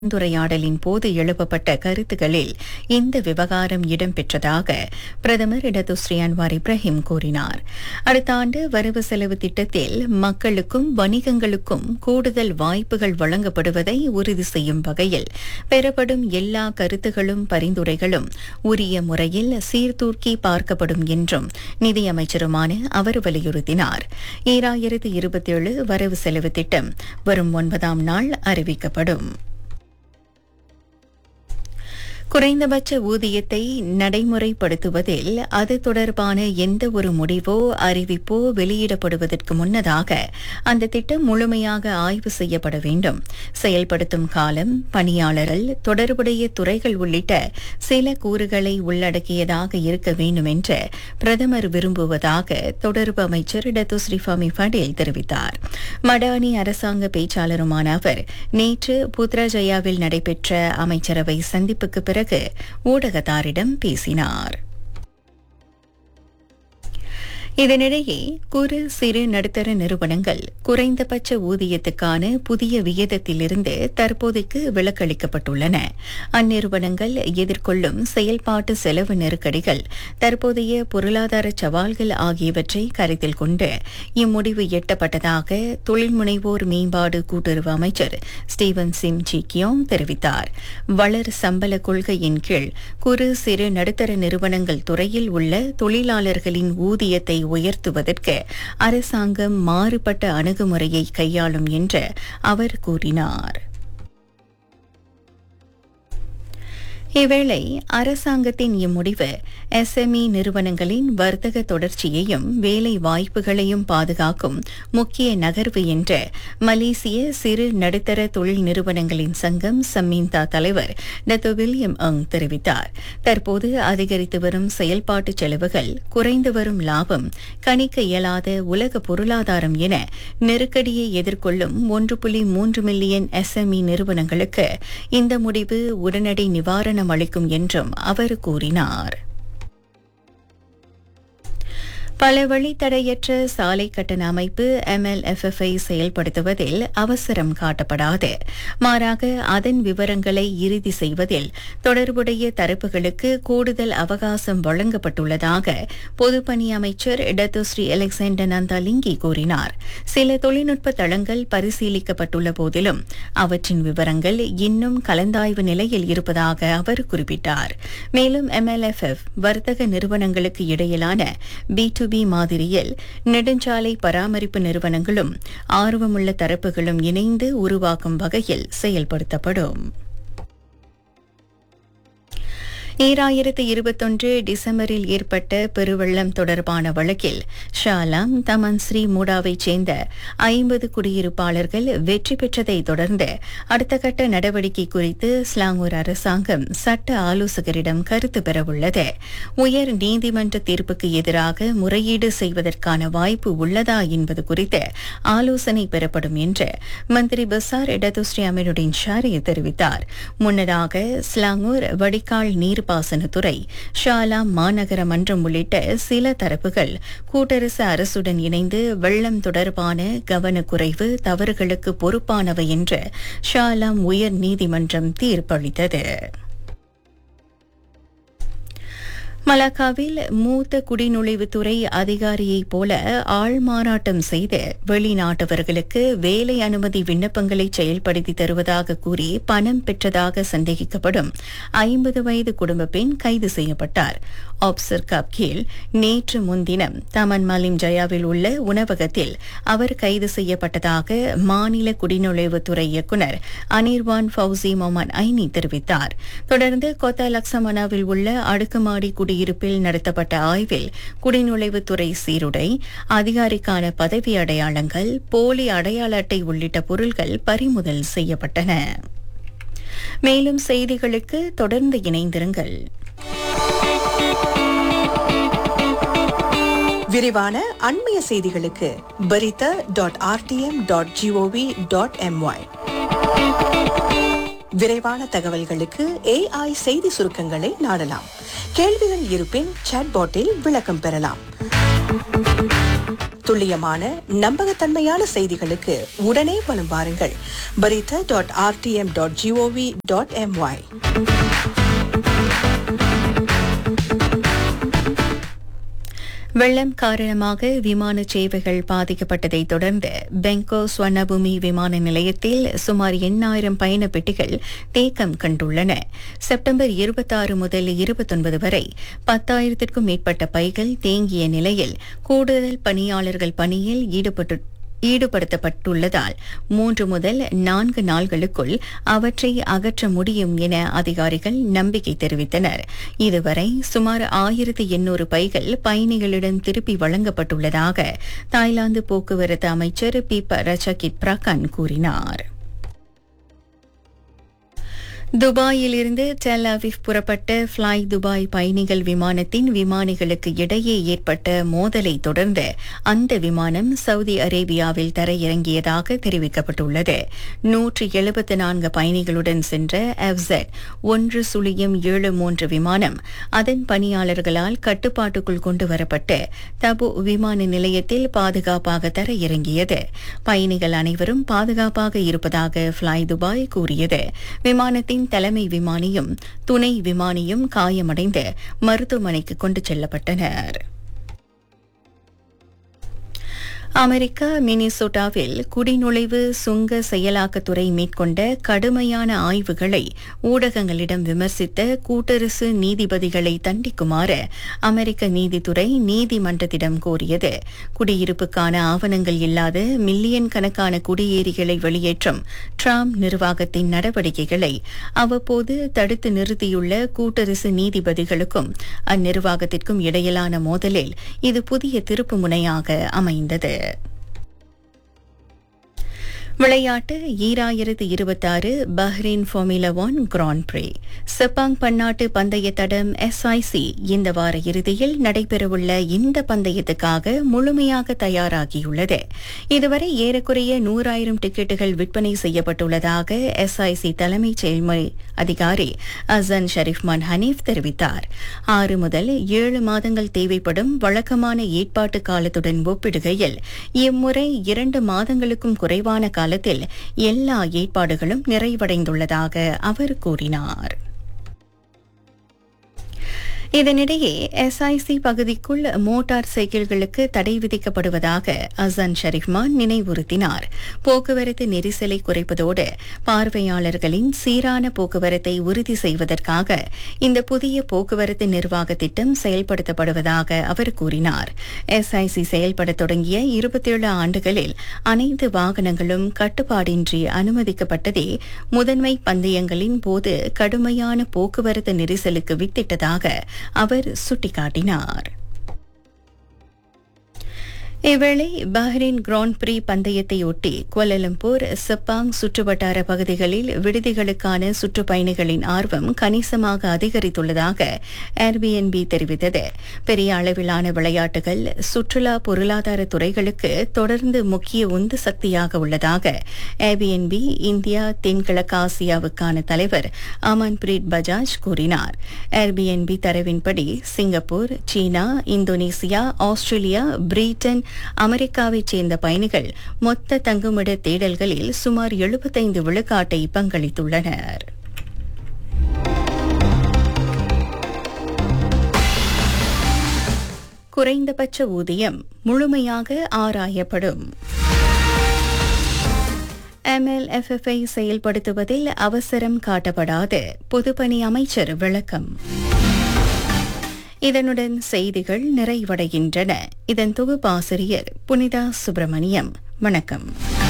கலந்துரையாடலின் போது எழுப்பப்பட்ட கருத்துகளில் இந்த விவகாரம் இடம்பெற்றதாக பிரதமர் இடதுஸ்ரீ அன்வார் இப்ராஹிம் கூறினார் அடுத்த ஆண்டு வரவு செலவு திட்டத்தில் மக்களுக்கும் வணிகங்களுக்கும் கூடுதல் வாய்ப்புகள் வழங்கப்படுவதை உறுதி செய்யும் வகையில் பெறப்படும் எல்லா கருத்துகளும் பரிந்துரைகளும் உரிய முறையில் சீர்தூக்கி பார்க்கப்படும் என்றும் நிதியமைச்சருமான அவர் வலியுறுத்தினார் ஈராயிரத்து இருபத்தேழு வரவு செலவு திட்டம் வரும் ஒன்பதாம் நாள் அறிவிக்கப்படும் குறைந்தபட்ச ஊதியத்தை நடைமுறைப்படுத்துவதில் அது தொடர்பான எந்த ஒரு முடிவோ அறிவிப்போ வெளியிடப்படுவதற்கு முன்னதாக அந்த திட்டம் முழுமையாக ஆய்வு செய்யப்பட வேண்டும் செயல்படுத்தும் காலம் பணியாளர்கள் தொடர்புடைய துறைகள் உள்ளிட்ட சில கூறுகளை உள்ளடக்கியதாக இருக்க வேண்டும் என்று பிரதமர் விரும்புவதாக தொடர்பு அமைச்சர் டத்துஸ்ரீ ஃபமி படேல் தெரிவித்தார் மடானி அரசாங்க பேச்சாளருமான அவர் நேற்று புத்ராஜயாவில் நடைபெற்ற அமைச்சரவை சந்திப்புக்கு பிறகு பிறகு ஊடகத்தாரிடம் பேசினார் இதனிடையே குறு சிறு நடுத்தர நிறுவனங்கள் குறைந்தபட்ச ஊதியத்துக்கான புதிய விகிதத்திலிருந்து தற்போதைக்கு விலக்களிக்கப்பட்டுள்ளன அந்நிறுவனங்கள் எதிர்கொள்ளும் செயல்பாட்டு செலவு நெருக்கடிகள் தற்போதைய பொருளாதார சவால்கள் ஆகியவற்றை கருத்தில் கொண்டு இம்முடிவு எட்டப்பட்டதாக தொழில் முனைவோர் மேம்பாடு கூட்டுறவு அமைச்சர் ஸ்டீவன் சிம் ஜிக்கியோங் தெரிவித்தார் வளர் சம்பள கொள்கையின் கீழ் குறு சிறு நடுத்தர நிறுவனங்கள் துறையில் உள்ள தொழிலாளர்களின் ஊதியத்தை உயர்த்துவதற்கு அரசாங்கம் மாறுபட்ட அணுகுமுறையை கையாளும் என்று அவர் கூறினார் இவ்வேளை அரசாங்கத்தின் இம்முடிவு எஸ்எம்இ நிறுவனங்களின் வர்த்தக தொடர்ச்சியையும் வேலை வாய்ப்புகளையும் பாதுகாக்கும் முக்கிய நகர்வு என்று மலேசிய சிறு நடுத்தர தொழில் நிறுவனங்களின் சங்கம் சம்மீந்தா தலைவர் டத்து வில்லியம் அங் தெரிவித்தார் தற்போது அதிகரித்து வரும் செயல்பாட்டு செலவுகள் குறைந்து வரும் லாபம் கணிக்க இயலாத உலக பொருளாதாரம் என நெருக்கடியை எதிர்கொள்ளும் ஒன்று புள்ளி மூன்று மில்லியன் எஸ்எம்இ நிறுவனங்களுக்கு இந்த முடிவு உடனடி நிவாரணம் அளிக்கும் என்றும் அவர் கூறினார் பல வழித்தடையற்ற சாலை கட்டண அமைப்பு எம்எல்எஃப்எஃப்ஐ செயல்படுத்துவதில் அவசரம் காட்டப்படாது மாறாக அதன் விவரங்களை இறுதி செய்வதில் தொடர்புடைய தரப்புகளுக்கு கூடுதல் அவகாசம் வழங்கப்பட்டுள்ளதாக பொதுப்பணி அமைச்சர் டத்துஸ்ரீ அலெக்சாண்டர் நந்தாலிங்கி கூறினார் சில தொழில்நுட்ப தளங்கள் பரிசீலிக்கப்பட்டுள்ள போதிலும் அவற்றின் விவரங்கள் இன்னும் கலந்தாய்வு நிலையில் இருப்பதாக அவர் குறிப்பிட்டார் மேலும் எம்எல்எஃப்எஃப் வர்த்தக நிறுவனங்களுக்கு இடையிலான பி டு பி மாதிரியில் நெடுஞ்சாலை பராமரிப்பு நிறுவனங்களும் ஆர்வமுள்ள தரப்புகளும் இணைந்து உருவாக்கும் வகையில் செயல்படுத்தப்படும் ஈராயிரத்து இருபத்தொன்று டிசம்பரில் ஏற்பட்ட பெருவெள்ளம் தொடர்பான வழக்கில் ஷாலாம் தமன் ஸ்ரீ மூடாவைச் சேர்ந்த ஐம்பது குடியிருப்பாளர்கள் வெற்றி பெற்றதை தொடர்ந்து அடுத்த கட்ட நடவடிக்கை குறித்து ஸ்லாங்கூர் அரசாங்கம் சட்ட ஆலோசகரிடம் கருத்து பெறவுள்ளது உயர் நீதிமன்ற தீர்ப்புக்கு எதிராக முறையீடு செய்வதற்கான வாய்ப்பு உள்ளதா என்பது குறித்து ஆலோசனை பெறப்படும் என்று மந்திரி பசார் இடதுஸ்ரீ அமீனுடின் ஷாரி தெரிவித்தார் முன்னதாக ஸ்லாங்கூர் வடிகால் நீர் நீர்ப்பாசனத்துறை ஷாலா மாநகர மன்றம் உள்ளிட்ட சில தரப்புகள் கூட்டரசு அரசுடன் இணைந்து வெள்ளம் தொடர்பான கவனக்குறைவு தவறுகளுக்கு பொறுப்பானவை என்று ஷாலாம் உயர் நீதிமன்றம் தீர்ப்பளித்தது மலாக்காவில் மூத்த குடிநுழைவுத்துறை அதிகாரியைப் போல ஆள் மாறாட்டம் செய்து வெளிநாட்டவர்களுக்கு வேலை அனுமதி விண்ணப்பங்களை செயல்படுத்தி தருவதாக கூறி பணம் பெற்றதாக சந்தேகிக்கப்படும் ஐம்பது வயது குடும்ப பெண் கைது செய்யப்பட்டார் ஆப்சர் கப்கீல் நேற்று முன்தினம் தமன் மலிம் ஜயாவில் உள்ள உணவகத்தில் அவர் கைது செய்யப்பட்டதாக மாநில குடிநுழைவுத்துறை இயக்குநர் அனிர்வான் ஃபவுசி மொமன் ஐனி தெரிவித்தார் தொடர்ந்து கொத்தா லக்ஸமனாவில் உள்ள அடுக்குமாடி குடியிருப்பில் நடத்தப்பட்ட ஆய்வில் குடிநுழைவுத்துறை சீருடை அதிகாரிக்கான பதவி அடையாளங்கள் போலி அடையாள அட்டை உள்ளிட்ட பொருட்கள் பறிமுதல் செய்யப்பட்டன மேலும் செய்திகளுக்கு தொடர்ந்து இணைந்திருங்கள் விரிவான அண்மைய செய்திகளுக்கு Berita dot RTM dot GOV dot MY விரைவான தகவல்களுக்கு ஏஐ செய்தி சுருக்கங்களை நாடலாம் கேள்விகள் இருப்பின் சாட்பாட்டில் விளக்கம் பெறலாம் துல்லியமான நம்பகத்தன்மையான செய்திகளுக்கு உடனே வலம் வாருங்கள் Berita dot RTM dot GOV dot MY வெள்ளம் காரணமாக விமான சேவைகள் பாதிக்கப்பட்டதை தொடர்ந்து பெங்கோ ஸ்வர்ணபூமி விமான நிலையத்தில் சுமார் எண்ணாயிரம் பயண பெட்டிகள் தேக்கம் கண்டுள்ளன செப்டம்பர் இருபத்தாறு முதல் இருபத்தொன்பது வரை பத்தாயிரத்திற்கும் மேற்பட்ட பைகள் தேங்கிய நிலையில் கூடுதல் பணியாளர்கள் பணியில் ஈடுபட்டு ஈடுபடுத்தப்பட்டுள்ளதால் மூன்று முதல் நான்கு நாள்களுக்குள் அவற்றை அகற்ற முடியும் என அதிகாரிகள் நம்பிக்கை தெரிவித்தனர் இதுவரை சுமார் ஆயிரத்தி எண்ணூறு பைகள் பயணிகளிடம் திருப்பி வழங்கப்பட்டுள்ளதாக தாய்லாந்து போக்குவரத்து அமைச்சர் பிப ரச்சகித் பிரகன் கூறினார் துபாயில் இருந்து டெல் அவிவ் புறப்பட்ட ஃப்ளை துபாய் பயணிகள் விமானத்தின் விமானிகளுக்கு இடையே ஏற்பட்ட மோதலை தொடர்ந்து அந்த விமானம் சவுதி அரேபியாவில் தரையிறங்கியதாக தெரிவிக்கப்பட்டுள்ளது நூற்று எழுபத்தி நான்கு பயணிகளுடன் சென்ற எஃப்செட் ஒன்று சுழியம் ஏழு மூன்று விமானம் அதன் பணியாளர்களால் கட்டுப்பாட்டுக்குள் கொண்டு வரப்பட்டு தபு விமான நிலையத்தில் பாதுகாப்பாக தரையிறங்கியது பயணிகள் அனைவரும் பாதுகாப்பாக இருப்பதாக ஃப்ளை துபாய் கூறியது விமானத்தின் தலைமை விமானியும் துணை விமானியும் காயமடைந்து மருத்துவமனைக்கு கொண்டு செல்லப்பட்டனர் அமெரிக்கா மினிசோட்டாவில் குடிநுழைவு சுங்க செயலாக்கத்துறை மேற்கொண்ட கடுமையான ஆய்வுகளை ஊடகங்களிடம் விமர்சித்த கூட்டரசு நீதிபதிகளை தண்டிக்குமாறு அமெரிக்க நீதித்துறை நீதிமன்றத்திடம் கோரியது குடியிருப்புக்கான ஆவணங்கள் இல்லாத மில்லியன் கணக்கான குடியேறிகளை வெளியேற்றும் டிரம்ப் நிர்வாகத்தின் நடவடிக்கைகளை அவ்வப்போது தடுத்து நிறுத்தியுள்ள கூட்டரசு நீதிபதிகளுக்கும் அந்நிர்வாகத்திற்கும் இடையிலான மோதலில் இது புதிய திருப்பு முனையாக அமைந்தது விளையாட்டு ஈராயிரத்து இருபத்தாறு Bahrain Formula One Grand Prix Sepang பன்னாட்டு பந்தய தடம் எஸ்ஐசி இந்த வார இறுதியில் நடைபெறவுள்ள இந்த பந்தயத்துக்காக முழுமையாக தயாராகியுள்ளது இதுவரை ஏறக்குறைய நூறாயிரம் டிக்கெட்டுகள் விற்பனை செய்யப்பட்டுள்ளதாக எஸ்ஐசி தலைமைச் செயல்முறை அதிகாரி அசன் ஷரீஃப்மான் ஹனீஃப் தெரிவித்தார் ஆறு முதல் ஏழு மாதங்கள் தேவைப்படும் வழக்கமான ஏற்பாட்டு காலத்துடன் ஒப்பிடுகையில் இம்முறை இரண்டு மாதங்களுக்கும் குறைவான காலத்தில் எல்லா ஏற்பாடுகளும் நிறைவடைந்துள்ளதாக அவர் கூறினார் இதனிடையே எஸ்ஐசி பகுதிக்குள் மோட்டார் சைக்கிள்களுக்கு தடை விதிக்கப்படுவதாக அசன் ஷரீஃப்மான் நினைவுறுத்தினார் போக்குவரத்து நெரிசலை குறைப்பதோடு பார்வையாளர்களின் சீரான போக்குவரத்தை உறுதி செய்வதற்காக இந்த புதிய போக்குவரத்து நிர்வாக திட்டம் செயல்படுத்தப்படுவதாக அவர் கூறினார் எஸ்ஐசி செயல்பட தொடங்கிய இருபத்தேழு ஆண்டுகளில் அனைத்து வாகனங்களும் கட்டுப்பாடின்றி அனுமதிக்கப்பட்டதே முதன்மை பந்தயங்களின் போது கடுமையான போக்குவரத்து நெரிசலுக்கு வித்திட்டதாக அவர் சுட்டிக்காட்டினார் இவ்வேளை பஹ்ரைன் கிராண்ட் பிரீ பந்தயத்தையொட்டி கோலலம்பூர் செப்பாங் சுற்றுவட்டார பகுதிகளில் விடுதிகளுக்கான சுற்றுப்பயணிகளின் ஆர்வம் கணிசமாக அதிகரித்துள்ளதாக ஏர்பிஎன்பி தெரிவித்தது பெரிய அளவிலான விளையாட்டுகள் சுற்றுலா பொருளாதார துறைகளுக்கு தொடர்ந்து முக்கிய உந்து சக்தியாக உள்ளதாக ஏர்பிஎன்பி இந்தியா தென்கிழக்காசியாவுக்கான தலைவர் அமன்பிரீத் பஜாஜ் கூறினார் ஏர்பிஎன்பி தரவின்படி சிங்கப்பூர் சீனா இந்தோனேசியா ஆஸ்திரேலியா பிரிட்டன் அமெரிக்காவைச் சேர்ந்த பயணிகள் மொத்த தங்குமிட தேடல்களில் சுமார் எழுபத்தைந்து விழுக்காட்டை பங்களித்துள்ளனர் குறைந்தபட்ச ஊதியம் முழுமையாக ஆராயப்படும் எம்எல்எஃப்எஃப்ஐ செயல்படுத்துவதில் அவசரம் காட்டப்படாது பொதுப்பணி அமைச்சர் விளக்கம் இதனுடன் செய்திகள் நிறைவடைகின்றன இதன் தொகுப்பாசிரியர் புனிதா சுப்பிரமணியம் வணக்கம்